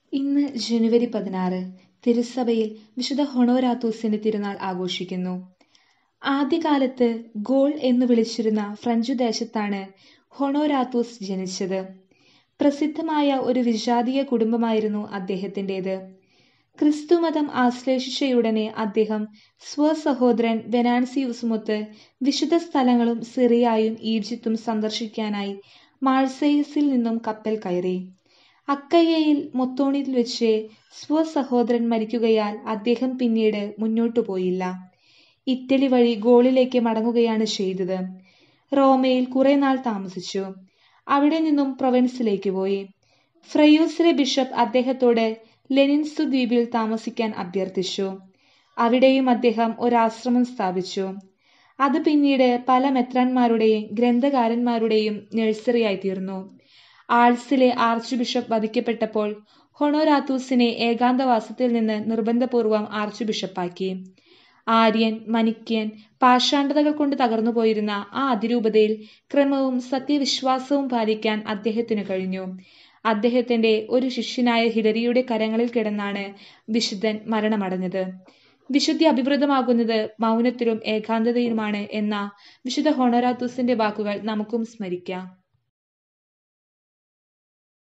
ഇന്ന് ജനുവരി പതിനാറ് തിരുസഭയിൽ വിശുദ്ധ ഹൊണോരാത്തൂസിന്റെ തിരുനാൾ ആഘോഷിക്കുന്നു ആദ്യകാലത്ത് ഗോൾ എന്ന് വിളിച്ചിരുന്ന ഫ്രഞ്ചു ദേശത്താണ് ഹൊണോരാത്തൂസ് ജനിച്ചത് പ്രസിദ്ധമായ ഒരു വിജാതീയ കുടുംബമായിരുന്നു അദ്ദേഹത്തിൻ്റെത് ക്രിസ്തുമതം ആശ്ലേഷിച്ചയുടനെ അദ്ദേഹം സ്വസഹോദരൻ വെനാൻസിയൂസുമൊത്ത് വിശുദ്ധ സ്ഥലങ്ങളും സിറിയായും ഈജിപ്തും സന്ദർശിക്കാനായി മാഴ്സേയസിൽ നിന്നും കപ്പൽ കയറി അക്കയ്യയിൽ മൊത്തോണിയിൽ വെച്ച് സ്വസഹോദരൻ മരിക്കുകയാൽ അദ്ദേഹം പിന്നീട് മുന്നോട്ടു പോയില്ല ഇറ്റലി വഴി ഗോളിലേക്ക് മടങ്ങുകയാണ് ചെയ്തത് റോമയിൽ കുറെ നാൾ താമസിച്ചു അവിടെ നിന്നും പ്രൊവൻസിലേക്ക് പോയി ഫ്രയൂസിലെ ബിഷപ്പ് അദ്ദേഹത്തോട് ലെനിൻസു ദ്വീപിൽ താമസിക്കാൻ അഭ്യർത്ഥിച്ചു അവിടെയും അദ്ദേഹം ഒരാശ്രമം സ്ഥാപിച്ചു അത് പിന്നീട് പല മെത്രാന്മാരുടെയും ഗ്രന്ഥകാരന്മാരുടെയും നഴ്സറിയായി തീർന്നു ആൾസിലെ ആർച്ച് ബിഷപ്പ് വധിക്കപ്പെട്ടപ്പോൾ ഹൊണോരാത്തൂസിനെ ഏകാന്തവാസത്തിൽ നിന്ന് നിർബന്ധപൂർവം ആർച്ച് ബിഷപ്പാക്കി ആര്യൻ മനിക്യൻ പാഷാണ്ഡതകൾ കൊണ്ട് തകർന്നു പോയിരുന്ന ആ അതിരൂപതയിൽ ക്രമവും സത്യവിശ്വാസവും പാലിക്കാൻ അദ്ദേഹത്തിന് കഴിഞ്ഞു അദ്ദേഹത്തിന്റെ ഒരു ശിഷ്യനായ ഹിലരിയുടെ കരങ്ങളിൽ കിടന്നാണ് വിശുദ്ധൻ മരണമടഞ്ഞത് വിശുദ്ധി അഭിവൃദ്ധമാകുന്നത് മൗനത്തിലും ഏകാന്തതയിലുമാണ് എന്ന വിശുദ്ധ ഹൊണോരാത്തൂസിന്റെ വാക്കുകൾ നമുക്കും സ്മരിക്കാം